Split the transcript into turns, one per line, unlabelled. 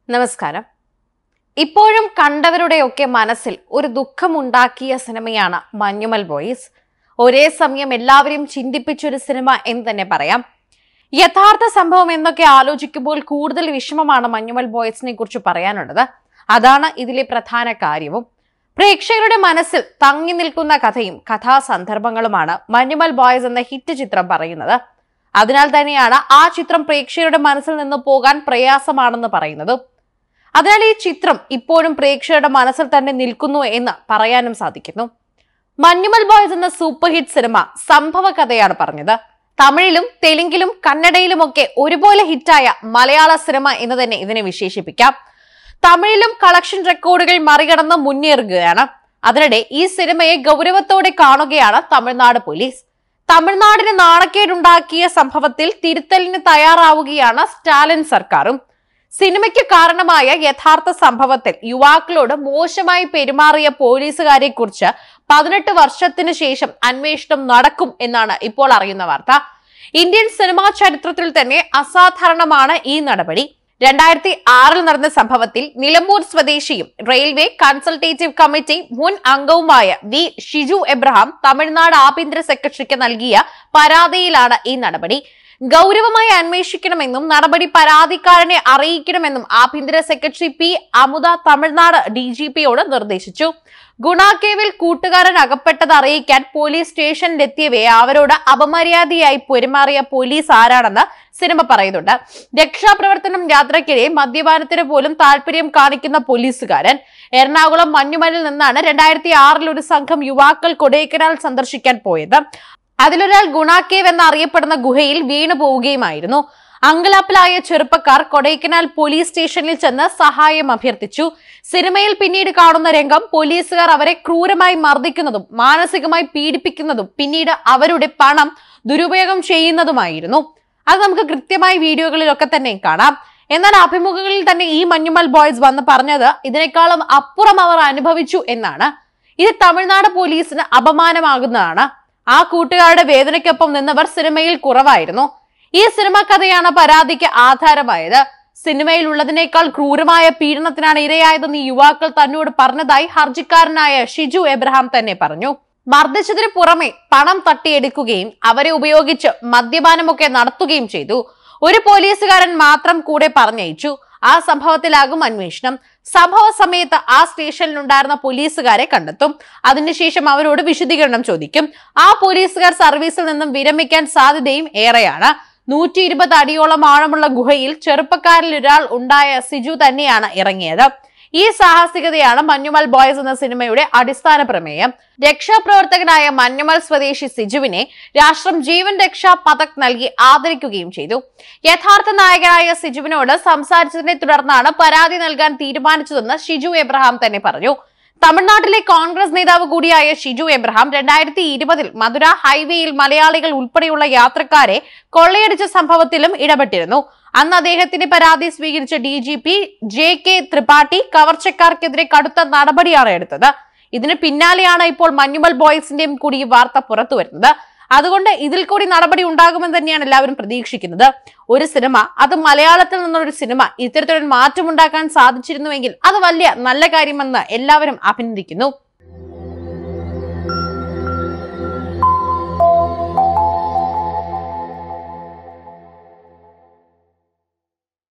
നമസ്കാരം ഇപ്പോഴും കണ്ടവരുടെയൊക്കെ മനസ്സിൽ ഒരു ദുഃഖമുണ്ടാക്കിയ സിനിമയാണ് മഞ്ഞുമൽ ബോയ്സ് ഒരേ സമയം എല്ലാവരെയും ചിന്തിപ്പിച്ചൊരു സിനിമ എന്ന് തന്നെ പറയാം യഥാർത്ഥ സംഭവം എന്നൊക്കെ ആലോചിക്കുമ്പോൾ കൂടുതൽ വിഷമമാണ് മഞ്ഞുമൽ ബോയ്സിനെ കുറിച്ച് പറയാനുള്ളത് അതാണ് ഇതിലെ പ്രധാന കാര്യവും പ്രേക്ഷകരുടെ മനസ്സിൽ തങ്ങി നിൽക്കുന്ന കഥയും കഥാസന്ദർഭങ്ങളുമാണ് മഞ്ഞുമൽ ബോയ്സ് എന്ന ഹിറ്റ് ചിത്രം പറയുന്നത് അതിനാൽ തന്നെയാണ് ആ ചിത്രം പ്രേക്ഷകരുടെ മനസ്സിൽ നിന്ന് പോകാൻ പ്രയാസമാണെന്ന് പറയുന്നത് അതിനാൽ ഈ ചിത്രം ഇപ്പോഴും പ്രേക്ഷകരുടെ മനസ്സിൽ തന്നെ നിൽക്കുന്നു എന്ന് പറയാനും സാധിക്കുന്നു മഞ്ഞുമൽ ബോയ്സ് എന്ന സൂപ്പർ ഹിറ്റ് സിനിമ സംഭവ കഥയാണ് പറഞ്ഞത് തമിഴിലും തെലുങ്കിലും കന്നഡയിലുമൊക്കെ ഒരുപോലെ ഹിറ്റായ മലയാള സിനിമ എന്ന് തന്നെ ഇതിനെ വിശേഷിപ്പിക്കാം തമിഴിലും കളക്ഷൻ റെക്കോർഡുകൾ മറികടന്ന് മുന്നേറുകയാണ് അതിനിടെ ഈ സിനിമയെ ഗൗരവത്തോടെ കാണുകയാണ് തമിഴ്നാട് പോലീസ് തമിഴ്നാടിന് നാണക്കേടുണ്ടാക്കിയ സംഭവത്തിൽ തിരുത്തലിന് തയ്യാറാവുകയാണ് സ്റ്റാലിൻ സർക്കാരും സിനിമയ്ക്ക് കാരണമായ യഥാർത്ഥ സംഭവത്തിൽ യുവാക്കളോട് മോശമായി പെരുമാറിയ പോലീസുകാരെ കുറിച്ച് പതിനെട്ട് വർഷത്തിന് ശേഷം അന്വേഷണം നടക്കും എന്നാണ് ഇപ്പോൾ അറിയുന്ന വാർത്ത ഇന്ത്യൻ സിനിമാ ചരിത്രത്തിൽ തന്നെ അസാധാരണമാണ് ഈ നടപടി രണ്ടായിരത്തി ആറിൽ നടന്ന സംഭവത്തിൽ നിലമ്പൂർ സ്വദേശിയും റെയിൽവേ കൺസൾട്ടേറ്റീവ് കമ്മിറ്റി മുൻ അംഗവുമായ വി ഷിജു എബ്രഹാം തമിഴ്നാട് ആഭ്യന്തര സെക്രട്ടറിക്ക് നൽകിയ പരാതിയിലാണ് ഈ നടപടി ഗൗരവമായി അന്വേഷിക്കണമെന്നും നടപടി പരാതിക്കാരനെ അറിയിക്കണമെന്നും ആഭ്യന്തര secretary P Amudha Tamil Nadu D G പിയോട് നിർദ്ദേശിച്ചു ഗുണാക്കേവിൽ കൂട്ടുകാരൻ അകപ്പെട്ടത് അറിയിക്കാൻ പോലീസ് സ്റ്റേഷനിലെത്തിയവയെ അവരോട് അപമര്യാദയായി പെരുമാറിയ പോലീസ് ആരാണെന്ന് സിനിമ പറയുന്നുണ്ട് രക്ഷാപ്രവർത്തനം യാത്രയ്ക്കിടെ മദ്യപാനത്തിന് പോലും താല്പര്യം കാണിക്കുന്ന പോലീസുകാരൻ എറണാകുളം മഞ്ഞുമലിൽ നിന്നാണ് രണ്ടായിരത്തി ആറിൽ ഒരു സംഘം യുവാക്കൾ കൊടൈക്കനാൽ സന്ദർശിക്കാൻ പോയത് അതിലൊരാൾ ഗുണാക്കേവ് എന്നറിയപ്പെടുന്ന ഗുഹയിൽ വീണു പോവുകയുമായിരുന്നു അങ്കലാപ്പിലായ ചെറുപ്പക്കാർ കൊടൈക്കനാൽ പോലീസ് സ്റ്റേഷനിൽ ചെന്ന് സഹായം അഭ്യർത്ഥിച്ചു സിനിമയിൽ പിന്നീട് കാണുന്ന രംഗം പോലീസുകാർ അവരെ ക്രൂരമായി മർദ്ദിക്കുന്നതും മാനസികമായി പീഡിപ്പിക്കുന്നതും പിന്നീട് അവരുടെ പണം ദുരുപയോഗം ചെയ്യുന്നതുമായിരുന്നു അത് നമുക്ക് കൃത്യമായി വീഡിയോകളിലൊക്കെ തന്നെ കാണാം എന്നാൽ അഭിമുഖങ്ങളിൽ തന്നെ ഈ മഞ്ഞുമൽ ബോയ്സ് വന്ന് പറഞ്ഞത് ഇതിനേക്കാളും അപ്പുറം അവർ അനുഭവിച്ചു എന്നാണ് ഇത് തമിഴ്നാട് പോലീസിന് അപമാനമാകുന്നതാണ് ആ കൂട്ടുകാരുടെ വേദനയ്ക്കൊപ്പം നിന്നവർ സിനിമയിൽ കുറവായിരുന്നു ഈ സിനിമ കഥയാണ് പരാതിക്ക് ആധാരമായത് സിനിമയിൽ ഉള്ളതിനേക്കാൾ ക്രൂരമായ പീഡനത്തിനാണ് ഇരയായതെന്ന് ഈ യുവാക്കൾ തന്നോട് പറഞ്ഞതായി ഹർജിക്കാരനായ ഷിജു എബ്രഹാം തന്നെ പറഞ്ഞു മർദ്ദിച്ചതിന് പുറമെ പണം തട്ടിയെടുക്കുകയും അവരെ ഉപയോഗിച്ച് മദ്യപാനമൊക്കെ നടത്തുകയും ചെയ്തു ഒരു പോലീസുകാരൻ മാത്രം കൂടെ പറഞ്ഞയച്ചു ആ സംഭവത്തിലാകും അന്വേഷണം സംഭവ സമയത്ത് ആ സ്റ്റേഷനിലുണ്ടായിരുന്ന പോലീസുകാരെ കണ്ടെത്തും അതിനുശേഷം അവരോട് വിശദീകരണം ചോദിക്കും ആ പോലീസുകാർ സർവീസിൽ നിന്നും വിരമിക്കാൻ സാധ്യതയും ഏറെയാണ് നൂറ്റി ഇരുപത് അടിയോളം ആഴമുള്ള ഗുഹയിൽ ചെറുപ്പക്കാരിൽ ഒരാൾ ഉണ്ടായ സിജു തന്നെയാണ് ഇറങ്ങിയത് ഈ സാഹസികതയാണ് മഞ്ഞുമൽ ബോയ്സ് എന്ന സിനിമയുടെ അടിസ്ഥാന പ്രമേയം രക്ഷാപ്രവർത്തകനായ മഞ്ഞുമൽ സ്വദേശി സിജുവിനെ രാഷ്ട്രം ജീവൻ രക്ഷാ പതക് നൽകി ആദരിക്കുകയും ചെയ്തു യഥാർത്ഥ നായകനായ സിജുവിനോട് സംസാരിച്ചതിനെ തുടർന്നാണ് പരാതി നൽകാൻ തീരുമാനിച്ചതെന്ന് ഷിജു എബ്രഹാം തന്നെ പറഞ്ഞു തമിഴ്നാട്ടിലെ കോൺഗ്രസ് നേതാവ് കൂടിയായ ഷിജു എബ്രഹാം രണ്ടായിരത്തി ഇരുപതിൽ മധുര ഹൈവേയിൽ മലയാളികൾ ഉൾപ്പെടെയുള്ള യാത്രക്കാരെ കൊള്ളയടിച്ച സംഭവത്തിലും ഇടപെട്ടിരുന്നു അന്ന് അദ്ദേഹത്തിന്റെ പരാതി സ്വീകരിച്ച D G P J K Tripathi കവർച്ചക്കാർക്കെതിരെ കടുത്ത നടപടിയാണ് എടുത്തത് ഇതിന് പിന്നാലെയാണ് ഇപ്പോൾ മഞ്ഞുമൽ ബോയ്സിന്റെയും കൂടി ഈ വാർത്ത പുറത്തു വരുന്നത് അതുകൊണ്ട് ഇതിൽ കൂടി നടപടി ഉണ്ടാകുമെന്ന് തന്നെയാണ് എല്ലാവരും പ്രതീക്ഷിക്കുന്നത് ഒരു സിനിമ അത് മലയാളത്തിൽ നിന്നൊരു സിനിമ ഇത്തരത്തിലൊരു മാറ്റമുണ്ടാക്കാൻ സാധിച്ചിരുന്നുവെങ്കിൽ അത് വലിയ നല്ല കാര്യമെന്ന് എല്ലാവരും അഭിനന്ദിക്കുന്നു